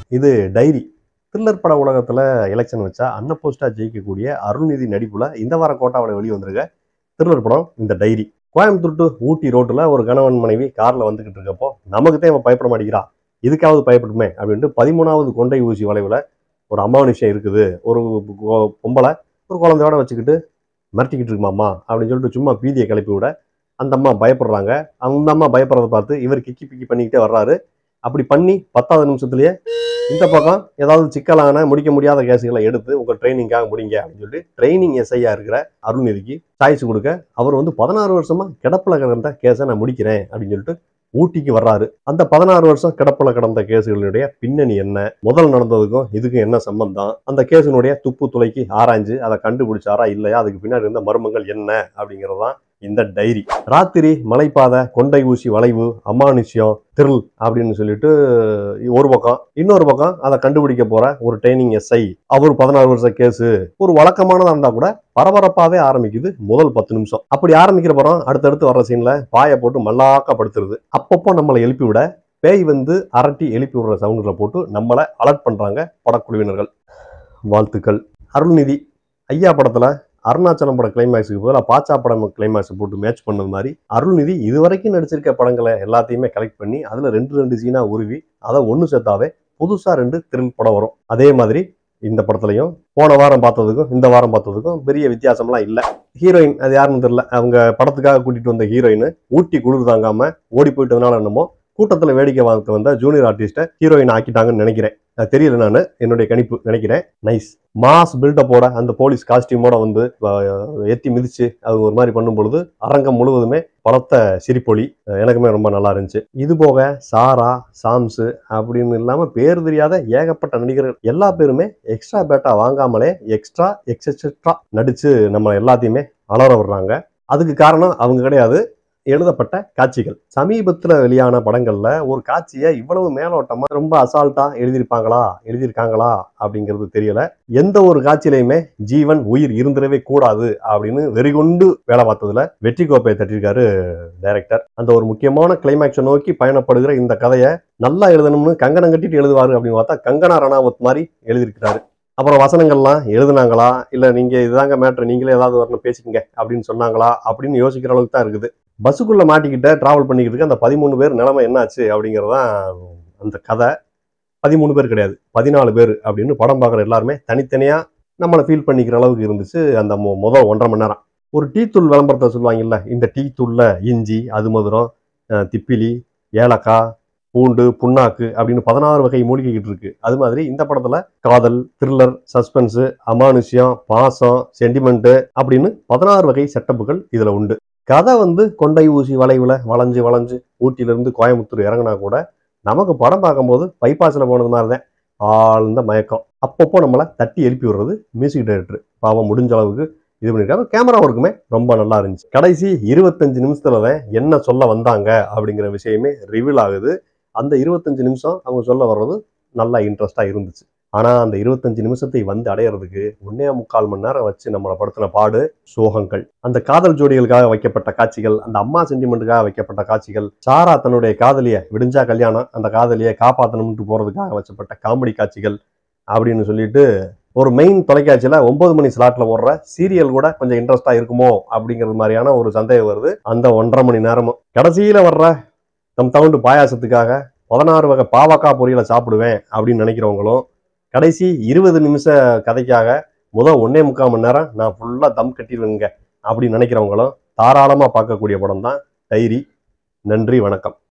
இது diary thriller பட உலகத்துல எலெக்ஷன் வச்சா அன்னபோஸ்டா ஜெயிக்கக்கூடிய அருள்நிதி நடிப்புல இந்த வார கோட்டாவில் வெளியே வந்திருக்க த்ரில்லர் படம் இந்த டைரி கோயம்புத்தூர் டு ஊட்டி ரோட்டுல ஒரு கணவன் மனைவி கார்ல வந்துகிட்டு இருக்கப்போ நமக்கு தான் இவன் பயப்பட மாட்டேங்கிறா இதுக்காவது பயப்படுமே அப்படின்ட்டு பதிமூணாவது கொண்டை ஊசி வளைவுல ஒரு அமானுஷம் இருக்குது ஒரு கொ- பொம்பளை ஒரு குழந்தையோட வச்சுக்கிட்டு மிரட்டிக்கிட்டு இருக்குமாம்மா அப்படின்னு சொல்லிட்டு சும்மா பீதியை கிளப்பி விட அந்த அம்மா பயப்படுறாங்க அந்த அம்மா பயப்படுறத பார்த்து இவர் கிக்கி பிக்கி பண்ணிக்கிட்டே வர்றாரு அப்படி பண்ணி பத்தாவது நிமிஷத்துலயே இந்த பக்கம் ஏதாவது சிக்கலான முடிக்க முடியாத கேஸுகளை எடுத்து உங்க ட்ரைனிங்காக முடிங்க அப்படின்னு சொல்லிட்டு ட்ரைனிங் எஸ்ஐயா இருக்கிற அருள்நிதிக்கு சாய்ஸ் கொடுக்க அவர் வந்து பதினாறு வருஷமா கிடப்பில் கிடந்த கேஸை நான் முடிக்கிறேன் அப்படின்னு சொல்லிட்டு ஊட்டிக்கு வர்றாரு அந்த பதினாறு வருஷம் கிடப்பில் கிடந்த கேஸுகளுடைய பின்னணி என்ன முதல் நடந்ததுக்கும் இதுக்கும் என்ன சம்பந்தம் அந்த கேஸினுடைய துப்பு துளைக்கு ஆராய்ஞ்சு அதை கண்டுபிடிச்சாரா இல்லையா அதுக்கு பின்னாடி இருந்த மர்மங்கள் என்ன அப்படிங்கிறதான் இந்த டைரி ராத்திரி மலைப்பாதை கொண்டை ஊசி வளைவு அமானுஷ்யம் திரில் அப்படின்னு சொல்லிட்டு ஒரு பக்கம் இன்னொரு பக்கம் அதை கண்டுபிடிக்க போற ஒரு ட்ரைனிங் எஸ்ஐ அவர் பதினாறு வருஷ கேஸு ஒரு வழக்கமானதா இருந்தா கூட பரபரப்பாவே ஆரம்பிக்குது முதல் பத்து நிமிஷம் அப்படி ஆரம்பிக்கிற படம் அடுத்தடுத்து வர்ற சீன்ல பாயை போட்டு மல்லாக்கா படுத்துருது அப்பப்போ நம்மளை எழுப்பி விட பேய் வந்து அரட்டி எழுப்பி விடுற சவுண்டுல போட்டு நம்மளை அலர்ட் பண்றாங்க படக்குழுவினர்கள் வாழ்த்துக்கள் அருள்நிதி ஐயா படத்துல அருணாச்சலம் பட கிளைமேக்ஸுக்கு பதிலாக பாச்சா படம் கிளைமேக்ஸ் போட்டு மேட்ச் பண்ணது மாதிரி அருள்நிதி இதுவரைக்கும் நடிச்சிருக்க படங்களை எல்லாத்தையுமே கலெக்ட் பண்ணி அதுல ரெண்டு ரெண்டு சீனா உருவி அதை ஒன்று சேர்த்தாவே புதுசா ரெண்டு த்ரில் படம் வரும் அதே மாதிரி இந்த படத்துலையும் போன வாரம் பார்த்ததுக்கும் இந்த வாரம் பார்த்ததுக்கும் பெரிய வித்தியாசம்லாம் இல்லை ஹீரோயின் அது யாருன்னு தெரியல அவங்க படத்துக்காக கூட்டிட்டு வந்த ஹீரோயின் ஊட்டி குளிர் தாங்காம ஓடி போயிட்டதுனால என்னமோ கூட்டத்துல வேடிக்கை பார்க்க வந்த ஜூனியர் ஆர்டிஸ்ட்டை ஹீரோயின் ஆக்கிட்டாங்கன்னு நினைக்கிறேன் அது தெரியல நான் என்னுடைய கணிப்பு நினைக்கிறேன் நைஸ் மாஸ் பில்டப்போட அந்த போலீஸ் காஸ்டியூமோட வந்து அஹ், எத்தி மிதிச்சு அது ஒரு மாதிரி பண்ணும் பொழுது அரங்கம் முழுவதுமே பலத்த சிரிப்பொலி அஹ், எனக்குமே ரொம்ப நல்லா இருந்துச்சு இது போக சாரா சாம்ஸ் அப்படின்னு இல்லாம பேர் தெரியாத ஏகப்பட்ட நடிகர்கள் எல்லா பேருமே எக்ஸ்ட்ரா பேட்டா வாங்காமலே எக்ஸ்ட்ரா எக்ஸெட்ரா நடிச்சு நம்ம எல்லாத்தையுமே அலற விடுறாங்க அதுக்கு காரணம் அவங்க கிடையாது எழுதப்பட்ட காட்சிகள் சமீபத்துல வெளியான படங்கள்ல ஒரு காட்சியை இவ்வளவு மேலோட்டமா ரொம்ப அசால்ட்டா எழுதியிருப்பாங்களா எழுதியிருக்காங்களா அப்படிங்கிறது தெரியல எந்த ஒரு காட்சியிலையுமே ஜீவன் உயிர் இருந்திடவே கூடாது அப்படின்னு வெறிகொண்டு வேலை பார்த்ததுல வெற்றி கோப்பையை தட்டியிருக்காரு டைரக்டர் அந்த ஒரு முக்கியமான கிளைமேக்ஸை நோக்கி பயணப்படுகிற இந்த கதையை நல்லா எழுதணும்னு கங்கணம் கட்டிட்டு எழுதுவாரு அப்படின்னு பார்த்தா கங்கனா ரணாவத் மாதிரி எழுதியிருக்கிறாரு அப்புறம் வசனங்கள்லாம் எழுதுனாங்களா இல்ல நீங்க இதுதாங்க மேட்ரு நீங்களே ஏதாவது வரணும் பேசிக்கங்க அப்படின்னு சொன்னாங்களா அப்படின்னு யோசிக்கிற அளவுக்கு தான் இருக்குது பஸ்ஸுக்குள்ள மாட்டிக்கிட்ட டிராவல் பண்ணிக்கிட்டு இருக்க அந்த பதிமூணு பேர் நிலைமை என்னாச்சு அப்படிங்கிறதான் அந்த கதை பதிமூணு பேர் கிடையாது பதினாலு பேர் அப்படின்னு படம் பார்க்குற எல்லாருமே தனித்தனியா நம்மளை ஃபீல் பண்ணிக்கிற அளவுக்கு இருந்துச்சு அந்த மொ- முதல் ஒன்றரை மணி நேரம் ஒரு டீ தூள் விளம்பரத்தை சொல்லுவாங்கல்ல இந்த டீ தூள்ல இஞ்சி அது மதுரம் அஹ், திப்பிலி ஏலக்காய் பூண்டு புண்ணாக்கு அப்படின்னு பதினாறு வகை மூலிகைகிட்டு இருக்கு அது மாதிரி இந்த படத்துல காதல் த்ரில்லர் சஸ்பென்ஸ் அமானுஷ்யம் பாசம் சென்டிமெண்ட் அப்படின்னு பதினாறு வகை செட்டப்புகள் இதுல உண்டு கதை வந்து கொண்டை ஊசி வளைவுல வளைஞ்சு வளைஞ்சு ஊட்டியில இருந்து கோயம்புத்தூர் இறங்கினா கூட நமக்கு படம் பார்க்கும்போது பைபாஸில் போனது மாதிரி தான் ஆழ்ந்த மயக்கம் அப்பப்போ நம்மளை தட்டி எழுப்பி விடுறது மியூசிக் டைரக்டர் பாவம் முடிஞ்ச அளவுக்கு இது பண்ணியிருக்காங்க கேமரா ஒர்க்குமே ரொம்ப நல்லா இருந்துச்சு கடைசி இருபத்தஞ்சு நிமிஷத்துல தான் என்ன சொல்ல வந்தாங்க அப்படிங்கிற விஷயமே ரிவீல் ஆகுது அந்த இருபத்தஞ்சு நிமிஷம் அவங்க சொல்ல வர்றது நல்லா இன்ட்ரெஸ்டா இருந்துச்சு ஆனா அந்த இருபத்தஞ்சு நிமிஷத்தை வந்து அடையிறதுக்கு ஒன்னே முக்கால் மணி நேரம் வச்சு நம்மளை படுத்தின பாடு சோகங்கள் அந்த காதல் ஜோடிகளுக்காக வைக்கப்பட்ட காட்சிகள் அந்த அம்மா சென்டிமெண்ட்டுக்காக வைக்கப்பட்ட காட்சிகள் சாரா தன்னுடைய காதலிய விடிஞ்சா கல்யாணம் அந்த காதலியை காப்பாற்றணும்ட்டு போறதுக்காக வச்சப்பட்ட காமெடி காட்சிகள் அப்படின்னு சொல்லிட்டு ஒரு மெயின் தொலைக்காட்சியில ஒன்பது மணி ஸ்லாட்ல ஓடுற சீரியல் கூட கொஞ்சம் இன்ட்ரெஸ்டா இருக்குமோ அப்படிங்கிறது மாதிரியான ஒரு சந்தேகம் வருது அந்த ஒன்றரை மணி நேரமும் கடைசியில வர்ற தம் தவுண்டு பாயாசத்துக்காக பதினாறு வகை பாவக்காய் பொரியலை சாப்பிடுவேன் அப்படின்னு நினைக்கிறவங்களும் கடைசி இருபது நிமிஷ கதைக்காக முதல் ஒன்னே முக்கால் மணி நேரம் நான் ஃபுல்லாக தம் கட்டிடுவேங்க அப்படின்னு நினைக்கிறவங்களும் தாராளமாக பார்க்கக்கூடிய படம் தான் டைரி நன்றி வணக்கம்